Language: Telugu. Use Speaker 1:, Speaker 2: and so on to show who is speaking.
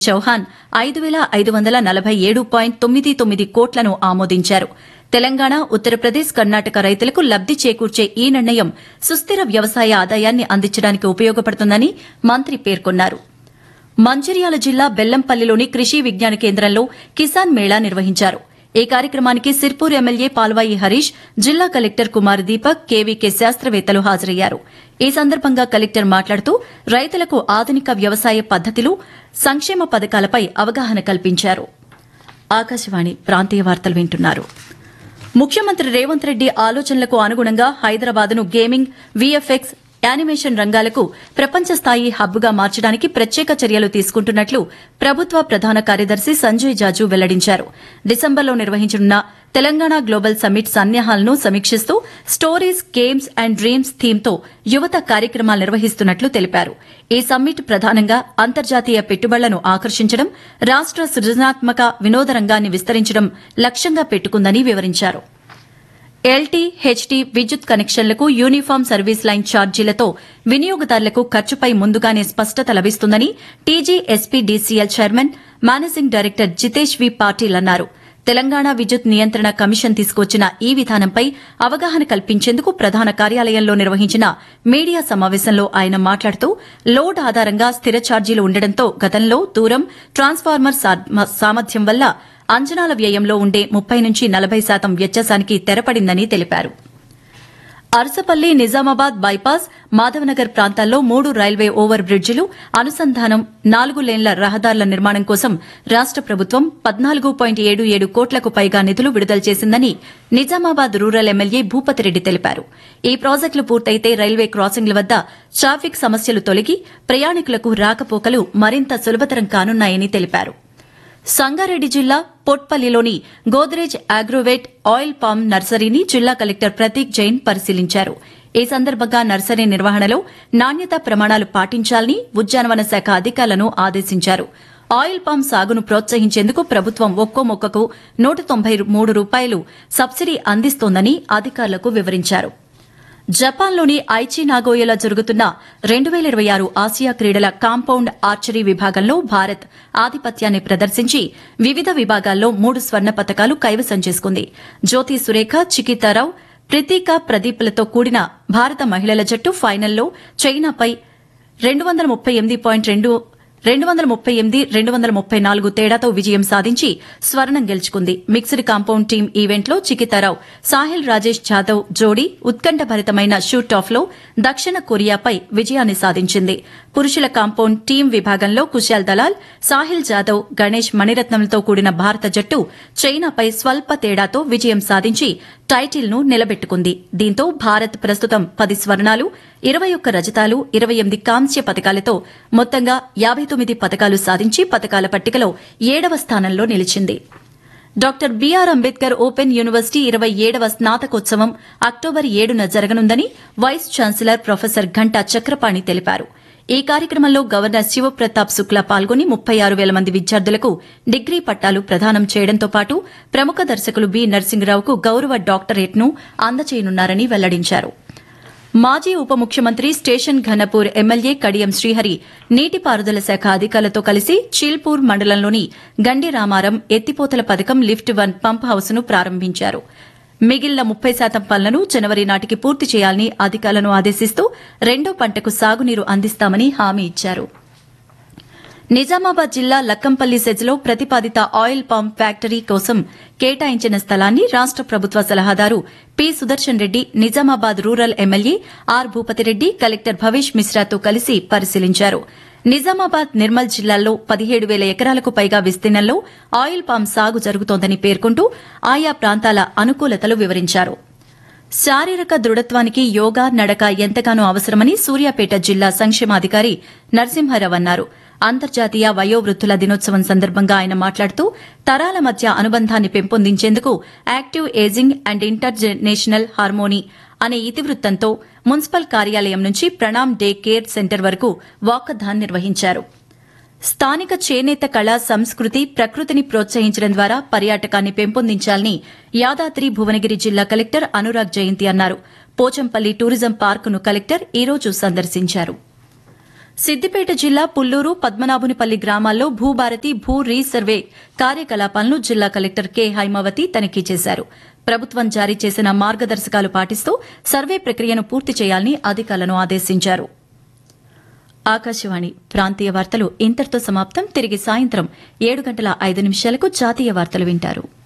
Speaker 1: చౌహాన్ ఐదు వేల ఐదు వందల నలభై ఏడు పాయింట్ తొమ్మిది తొమ్మిది కోట్లను ఆమోదించారు తెలంగాణ ఉత్తరప్రదేశ్ కర్ణాటక రైతులకు లబ్ది చేకూర్చే ఈ నిర్ణయం సుస్థిర వ్యవసాయ ఆదాయాన్ని అందించడానికి ఉపయోగపడుతుందని మంత్రి పేర్కొన్నారు మంచిర్యాల జిల్లా బెల్లంపల్లిలోని కృషి విజ్ఞాన కేంద్రంలో కిసాన్ మేళా నిర్వహించారు ఈ కార్యక్రమానికి సిర్పూర్ ఎమ్మెల్యే పాల్వాయి హరీష్ జిల్లా కలెక్టర్ కుమార్ దీపక్ కేవీకే శాస్త్రవేత్తలు హాజరయ్యారు ఈ సందర్భంగా కలెక్టర్ మాట్లాడుతూ రైతులకు ఆధునిక వ్యవసాయ పద్దతులు సంక్షేమ పథకాలపై అవగాహన కల్పించారు ఆకాశవాణి ప్రాంతీయ వార్తలు వింటున్నారు ముఖ్యమంత్రి రేవంత్ రెడ్డి ఆలోచనలకు అనుగుణంగా హైదరాబాద్ను గేమింగ్ వీఎఫ్ఎక్స్ యానిమేషన్ రంగాలకు ప్రపంచ స్థాయి హబ్గా మార్చడానికి ప్రత్యేక చర్యలు తీసుకుంటున్నట్లు ప్రభుత్వ ప్రధాన కార్యదర్శి సంజయ్ జాజు వెల్లడించారు డిసెంబర్లో నిర్వహించనున్న తెలంగాణ గ్లోబల్ సమ్మిట్ సన్నాహాలను సమీక్షిస్తూ స్టోరీస్ గేమ్స్ అండ్ డ్రీమ్స్ థీమ్తో యువత కార్యక్రమాలు నిర్వహిస్తున్నట్లు తెలిపారు ఈ సమ్మిట్ ప్రధానంగా అంతర్జాతీయ పెట్టుబడులను ఆకర్షించడం రాష్ట సృజనాత్మక వినోద రంగాన్ని విస్తరించడం లక్ష్యంగా పెట్టుకుందని వివరించారు ఎల్టీ హెచ్టీ విద్యుత్ కనెక్షన్లకు యూనిఫామ్ సర్వీస్ లైన్ ఛార్జీలతో వినియోగదారులకు ఖర్చుపై ముందుగానే స్పష్టత లభిస్తుందని TGSPDCL chairman managing director Jitesh V Patil అన్నారు తెలంగాణ విద్యుత్ నియంత్రణ కమిషన్ తీసుకొచ్చిన ఈ విధానంపై అవగాహన కల్పించేందుకు ప్రధాన కార్యాలయంలో నిర్వహించిన మీడియా సమావేశంలో ఆయన మాట్లాడుతూ లోడ్ ఆధారంగా స్థిర ఛార్జీలు ఉండడంతో గతంలో దూరం ట్రాన్స్ఫార్మర్ సామర్థ్యం వల్ల అంచనాల వ్యయంలో ఉండే ముప్పై నుంచి నలభై శాతం వ్యత్యాసానికి తెరపడిందని తెలిపారు అరసపల్లి నిజామాబాద్ బైపాస్ మాధవనగర్ ప్రాంతాల్లో మూడు రైల్వే ఓవర్ బ్రిడ్జిలు అనుసంధానం నాలుగు లేన్ల రహదారుల నిర్మాణం కోసం రాష్ట ప్రభుత్వం పద్నాలుగు పాయింట్ ఏడు ఏడు కోట్లకు పైగా నిధులు విడుదల చేసిందని నిజామాబాద్ రూరల్ ఎమ్మెల్యే భూపతిరెడ్డి తెలిపారు ఈ ప్రాజెక్టులు పూర్తయితే రైల్వే క్రాసింగ్ల వద్ద ట్రాఫిక్ సమస్యలు తొలగి ప్రయాణికులకు రాకపోకలు మరింత సులభతరం కానున్నాయని తెలిపారు సంగారెడ్డి జిల్లా పొట్పల్లిలోని గోద్రేజ్ అగ్రోవేట్ ఆయిల్ పామ్ నర్సరీని జిల్లా కలెక్టర్ ప్రతీక్ జైన్ పరిశీలించారు ఈ సందర్భంగా నర్సరీ నిర్వహణలో నాణ్యతా ప్రమాణాలు పాటించాలని ఉద్యానవన శాఖ అధికారులను ఆదేశించారు ఆయిల్ పామ్ సాగును ప్రోత్సహించేందుకు ప్రభుత్వం ఒక్కో మొక్కకు నూట తొంభై మూడు రూపాయలు సబ్సిడీ అందిస్తోందని అధికారులకు వివరించారు జపాన్లోని ఐచి నాగోయలో జరుగుతున్న రెండు వేల ఇరవై ఆరు ఆసియా క్రీడల కాంపౌండ్ ఆర్చరీ విభాగంలో భారత్ ఆధిపత్యాన్ని ప్రదర్శించి వివిధ విభాగాల్లో మూడు స్వర్ణ పతకాలు కైవసం చేసుకుంది జ్యోతి సురేఖ చికితారావు ప్రతీక ప్రదీప్లతో కూడిన భారత మహిళల జట్టు ఫైనల్లో చైనాపై రెండు వందల ముప్పై ఎనిమిది పాయింట్ రెండు రెండు వందల ముప్పై ఎనిమిది రెండు వందల ముప్పై నాలుగు తేడాతో విజయం సాధించి స్వర్ణం గెలుచుకుంది మిక్స్డ్ కాంపౌండ్ టీం ఈవెంట్లో చికితారావు సాహిల్ రాజేష్ జాదవ్ జోడీ ఉత్కంఠభరితమైన షూట్ ఆఫ్లో దక్షిణ కొరియాపై విజయాన్ని సాధించింది పురుషుల కాంపౌండ్ టీం విభాగంలో కుశాల్ దలాల్ సాహిల్ జాదవ్ గణేష్ మణిరత్నంలతో కూడిన భారత జట్టు చైనాపై స్వల్ప తేడాతో విజయం సాధించి టైటిల్ను నిలబెట్టుకుంది దీంతో భారత్ ప్రస్తుతం పది స్వర్ణాలు ఇరవై ఒక్క రజతాలు ఇరవై ఎనిమిది కాంస్య పథకాలతో మొత్తంగా యాబై తొమ్మిది పథకాలు సాధించి పథకాల పట్టికలో ఏడవ స్థానంలో నిలిచింది doctor BR Ambedkar open university ఇరవై ఏడవ స్నాతకోత్సవం అక్టోబర్ ఏడున జరగనుందని vice chancellor professor Ghanta Chakrapani తెలిపారు ఈ కార్యక్రమంలో గవర్నర్ శివప్రతాప్ శుక్లా పాల్గొని ముప్పై ఆరు వేల మంది విద్యార్థులకు డిగ్రీ పట్టాలు ప్రదానం చేయడంతో పాటు ప్రముఖ దర్శకులు బి నరసింహరావుకు గౌరవ డాక్టరేట్ను అందజేయనున్నారని వెల్లడించారు మాజీ ఉప ముఖ్యమంత్రి స్టేషన్ ఘనపూర్ ఎమ్మెల్యే కడియం శ్రీహరి నీటిపారుదల శాఖ అధికారులతో కలిసి చీల్పూర్ మండలంలోని గండి రామారం ఎత్తిపోతల పథకం లిఫ్ట్ వన్ పంప్ హౌస్ను ప్రారంభించారు మిగిలిన ముప్పై శాతం పనులను జనవరి నాటికి పూర్తి చేయాలని అధికారులను ఆదేశిస్తూ రెండో పంటకు సాగునీరు అందిస్తామని హామీ ఇచ్చారు నిజామాబాద్ జిల్లా లక్కంపల్లి సెజ్లో ప్రతిపాదిత ఆయిల్ పంప్ ఫ్యాక్టరీ కోసం కేటాయించిన స్థలాన్ని రాష్ట ప్రభుత్వ సలహాదారు P Sudarshan Reddy Nizamabad rural MLA R Bhupathireddy collector Bhavesh మిశ్రాతో కలిసి పరిశీలించారు నిజామాబాద్ నిర్మల్ జిల్లాల్లో పదిహేడు వేల ఎకరాలకు పైగా విస్తీర్ణంలో ఆయిల్ పామ్ సాగు జరుగుతోందని పేర్కొంటూ ఆయా ప్రాంతాల అనుకూలతలు వివరించారు శారీరక దృఢత్వానికి యోగా నడక ఎంతగానో అవసరమని సూర్యాపేట జిల్లా సంక్షేమాధికారి నరసింహారావు అన్నారు అంతర్జాతీయ వయోవృద్ధుల దినోత్సవం సందర్భంగా ఆయన మాట్లాడుతూ తరాల మధ్య అనుబంధాన్ని పెంపొందించేందుకు active ageing and international harmony అనే ఇతివృత్తంతో మున్సిపల్ కార్యాలయం నుంచి ప్రణామ్ డే కేర్ సెంటర్ వరకు వాకథాన్ నిర్వహించారు స్థానిక చేనేత కళ సంస్కృతి ప్రకృతిని ప్రోత్సహించడం ద్వారా పర్యాటకాన్ని పెంపొందించాలని యాదాద్రి భువనగిరి జిల్లా కలెక్టర్ అనురాగ్ జయంతి అన్నారు పోచంపల్లి టూరిజం పార్కును కలెక్టర్ ఈ రోజు సందర్శించారు సిద్దిపేట జిల్లా పుల్లూరు పద్మనాభునిపల్లి గ్రామాల్లో భూభారతి భూ రీసర్వే కార్యకలాపాలను జిల్లా కలెక్టర్ కె హైమావతి తనిఖీ చేశారు ప్రభుత్వం జారీ చేసిన మార్గదర్శకాలు పాటిస్తూ సర్వే ప్రక్రియను పూర్తి చేయాలని అధికారులను ఆదేశించారు ఆకాశవాణి ప్రాంతీయ వార్తలు ఇంతటితో సమాప్తం తిరిగి సాయంత్రం ఏడు గంటల ఐదు నిమిషాలకు జాతీయ వార్తలు వింటారు